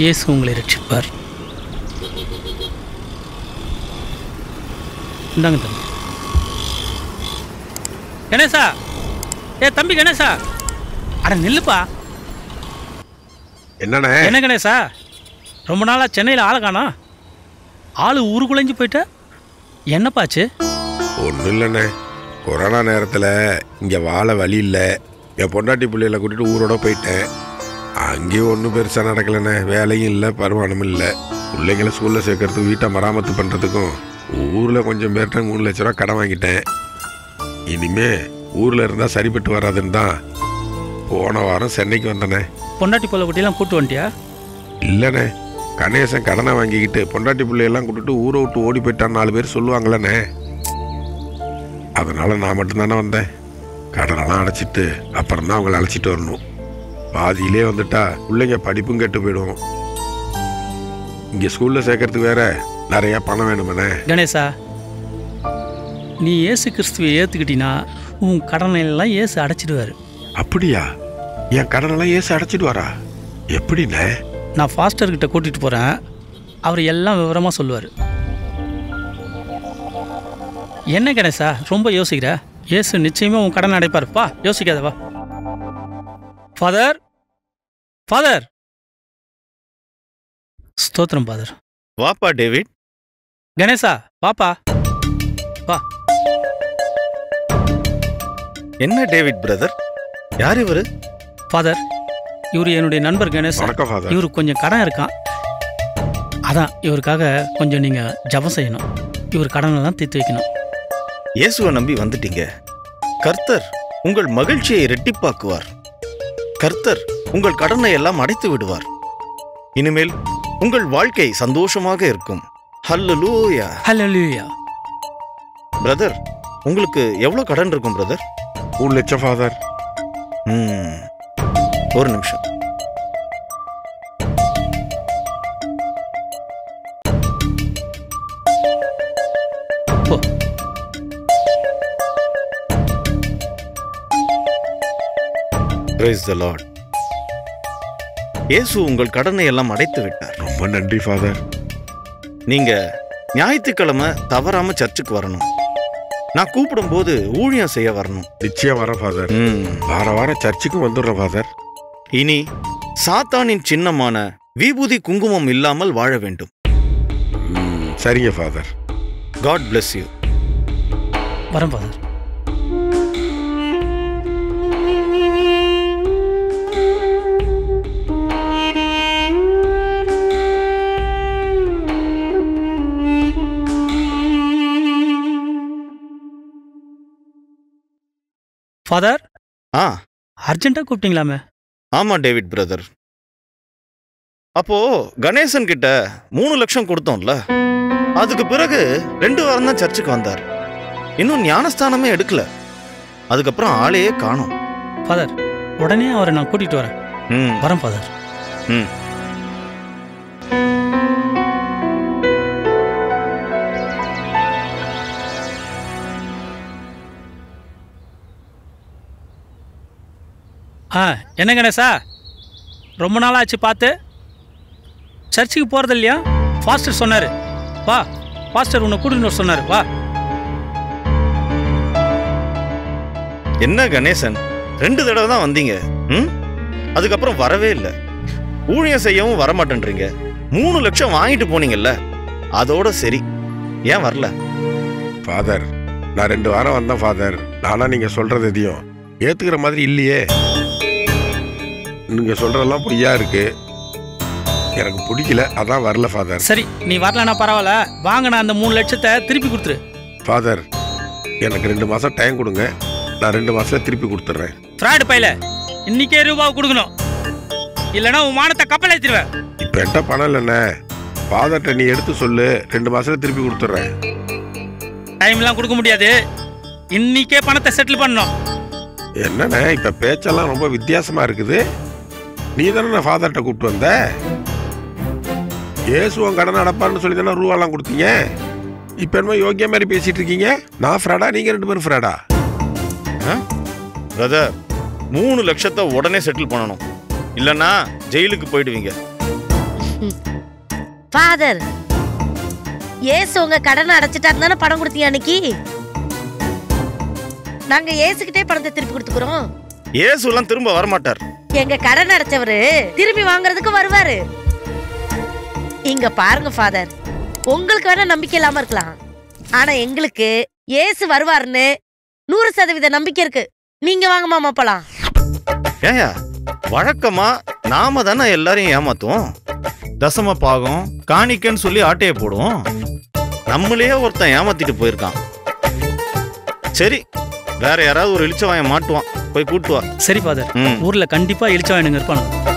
இயேசு உங்களை ரட்சிப்பார் இந்தாங்க தம்பி கணேசா ஏ தம்பி கணேசா அட நில்லுப்பா என்னண்ணே என்ன கணேசா ரொம்ப நாளா சென்னையில் ஆளை காணோம் ஆளு ஊருக்குழைஞ்சு போயிட்ட என்னப்பாச்சு ஒன்றும் இல்லைண்ணே கொரோனா நேரத்தில் இங்கே வாழ வழி இல்லை என் பொண்டாட்டி பிள்ளைகளை கூட்டிட்டு ஊரோட போயிட்டேன் அங்கேயும் ஒன்றும் பெருசாக நடக்கலைண்ணே வேலையும் இல்லை வருமானமும் இல்லை பிள்ளைங்களை ஸ்கூலில் சேர்க்கறதுக்கு வீட்டை மராமத்து பண்ணுறதுக்கும் ஊரில் கொஞ்சம் பேர்கிட்ட மூணு லட்ச ரூபா கடன் வாங்கிட்டேன் இனிமே ஊரில் இருந்தால் சரிப்பட்டு வராதுன்னு தான் போன வாரம் சென்னைக்கு வந்தேனே பொண்டாட்டி பொல்ல குட்டியெல்லாம் கூட்டு வந்துட்டியா இல்லைண்ணே கணேசன் கடனை வாங்கிக்கிட்டு பொண்டாட்டி பிள்ளையெல்லாம் கூட்டிட்டு ஊரை விட்டு ஓடி போயிட்டான்னு நாலு பேர் சொல்லுவாங்களேண்ணே அதனால நான் மட்டும்தானே வந்தேன் கடனெல்லாம் அடைச்சிட்டு அப்புறம் தான் அவங்கள அழைச்சிட்டு வரணும் பாதியிலே வந்துட்டா பிள்ளைங்க படிப்பும் கெட்டு போயிடும் இங்கே ஸ்கூலில் சேர்க்கறதுக்கு வேற நிறையா பணம் வேணுமண்ணே கணேசா நீ இயேசு கிறிஸ்துவை ஏற்றுக்கிட்டினா உன் கடனை எல்லாம் இயேசு அடைச்சிடுவார் அப்படியா என் கடனெல்லாம் ஏசு அடைச்சிட்டு வரா எப்படிண்ணே நான் ஃபாஸ்டர்கிட்ட கூட்டிகிட்டு போகிறேன் அவர் எல்லாம் விவரமாக சொல்லுவார் என்ன கணேசா ரொம்ப யோசிக்கிற இயேசு நிச்சயமாக உன் கடனை அடைப்பார் வா யோசிக்காத வா ஃபாதர் ஃபாதர் ஸ்தோத்திரம் ஃபாதர் வாப்பா டேவிட் கணேசா வாப்பா என்ன டேவிட் பிரதர் யார் இவரு ஃபாதர் இவர் என்னுடைய நண்பர் கணேசா வணக்கம் ஃபாதர் இவருக்கு கொஞ்சம் கடன் இருக்கான் அதான் இவருக்காக கொஞ்சம் நீங்கள் ஜபம் செய்யணும் இவர் கடனெல்லாம் தீர்த்து வைக்கணும் இயேசுவை நம்பி வந்துட்டீங்க கர்த்தர் உங்கள் மகிழ்ச்சியை இரட்டிப்பாக்குவார் கர்த்தர் உங்கள் கடனை எல்லாம் அடைத்து விடுவார் இனிமேல் உங்கள் வாழ்க்கை சந்தோஷமாக இருக்கும் ஹல்லேலூயா ஹalleluya பிரதர் உங்களுக்கு எவ்வளவு கடன் இருக்கும் பிரதர் மூணு லட்சம் ஃபாதர் ம் ஒரு நிமிஷம் போ பிரைஸ் த லார்ட் இயேசு உங்கள் கடனை எல்லாம் அடைத்து விட்டார் ரொம்ப நன்றி ஃபாதர் நீங்க ஞாயிற்றுக்கிழமை தவறாம சர்ச்சுக்கு வரணும் நான் கூப்பிடும்போது ஊழியம் செய்ய வரணும் நிச்சயம் வரேன் ஃபாதர் ம். வார வாரம் சர்ச்சுக்கும் வந்துடுறேன் ஃபாதர் இனி சாத்தானின் சின்னமான விபூதி குங்குமம் இல்லாமல் வாழ வேண்டும் ம், சரிங்க ஃபாதர் காட் bless யூ வரேன் ஃபாதர் ஃபாதர் ஆ அர்ஜென்ட்டாக கூப்பிட்டீங்களாமே ஆமா டேவிட் பிரதர் அப்போ கணேசன் கிட்ட மூணு லட்சம் கொடுத்தோம்ல அதுக்கு பிறகு ரெண்டு வாரம் தான் சர்ச்சுக்கு வந்தார் இன்னும் ஞானஸ்தானமே எடுக்கல அதுக்கப்புறம் ஆளையே காணோம் ஃபாதர் உடனே அவரை நான் கூட்டிகிட்டு வரேன் ம் வரேன் ஃபாதர் ம் ஆ என்ன கணேசா ரொம்ப நாள் ஆச்சு பார்த்து சர்ச்சுக்கு போகிறது இல்லையா ஃபாஸ்டர் சொன்னார் வா ஃபாஸ்டர் உன்னை கூட்டின்னு வர சொன்னார் வா என்ன கணேசன் ரெண்டு தடவை தான் வந்தீங்க ம் அதுக்கப்புறம் வரவே இல்லை ஊழியம் செய்யவும் வரமாட்டேன்றீங்க மூணு லட்சம் வாங்கிட்டு போனீங்கல்ல அதோட சரி ஏன் வரல ஃபாதர் நான் ரெண்டு வாரம் வந்தேன் ஃபாதர் நானா நீங்க சொல்றது எதையும் ஏத்துக்கிற மாதிரி இல்லையே நீங்க சொல்றதெல்லாம் பொய்யா இருக்கு எனக்கு பிடிக்கல அதான் வரல ஃபாதர் சரி நீ வரலன்னா பரவாயில்ல வாங்கின அந்த மூணு லட்சத்தை திருப்பி கொடுத்துரு ஃபாதர் எனக்கு ரெண்டு மாசம் டைம் கொடுங்க நான் ரெண்டு மாசத்துல திருப்பி கொடுத்துட்றேன் ஃப்ராடு பையில இன்னைக்கே ரூபாவை கொடுக்கணும் இல்லைன்னா உன் மானத்தை கப்பல் ஏற்றிடுவேன் இப்போ என்கிட்ட பணம் இல்லைண்ணே ஃபாதர்கிட்ட நீ எடுத்து சொல்லு ரெண்டு மாசத்துல திருப்பி கொடுத்துட்றேன் டைம்லாம் கொடுக்க முடியாது இன்னைக்கே பணத்தை செட்டில் பண்ணணும் என்னண்ணே இப்போ பேச்செல்லாம் ரொம்ப வித்தியாசமா இருக்குது நீ தானே ஃபாதர்கிட்ட கூப்பிட்டு வந்த இயேசுவன் கடன் அடப்பான்னு சொல்லி தானே ரூபாலாம் கொடுத்தீங்க இப்போ என்னமோ யோக்கிய மாதிரி பேசிட்டு இருக்கீங்க நான் ஃப்ராடா நீங்க ரெண்டு பேரும் ஃப்ராடா பிரதர் மூணு லட்சத்தை உடனே செட்டில் பண்ணணும் இல்லைன்னா ஜெயிலுக்கு போயிடுவீங்க ஃபாதர் ஏசு உங்க கடனை அடைச்சிட்டாரு தானே பணம் கொடுத்தீங்க அன்னைக்கு நாங்க ஏசுகிட்டே பணத்தை திருப்பி கொடுத்துக்கிறோம் ஏசுலாம் திரும்ப வரமாட்டார் எங்க கடன் அடைச்சவரு திரும்பி வாங்குறதுக்கு வருவாரு இங்க பாருங்க ஃபாதர் உங்களுக்கு வேணா நம்பிக்கை இல்லாம இருக்கலாம் ஆனா எங்களுக்கு ஏசு வருவாருன்னு நூறு சதவீத நம்பிக்கை இருக்கு நீங்க வாங்க மாமா போலாம் ஏயா வழக்கமா நாம தானே எல்லாரையும் ஏமாத்துவோம் தசம பாகம் காணிக்கன்னு சொல்லி ஆட்டையை போடுவோம் நம்மளையே ஒருத்தன் ஏமாத்திட்டு போயிருக்கான் சரி வேற யாராவது ஒரு இளிச்சவாயன் மாட்டுவான் போய் கூட்டு வா சரி ஃபாதர் ம் ஊரில் கண்டிப்பாக இழிச்சா எனக்கு இருப்பானு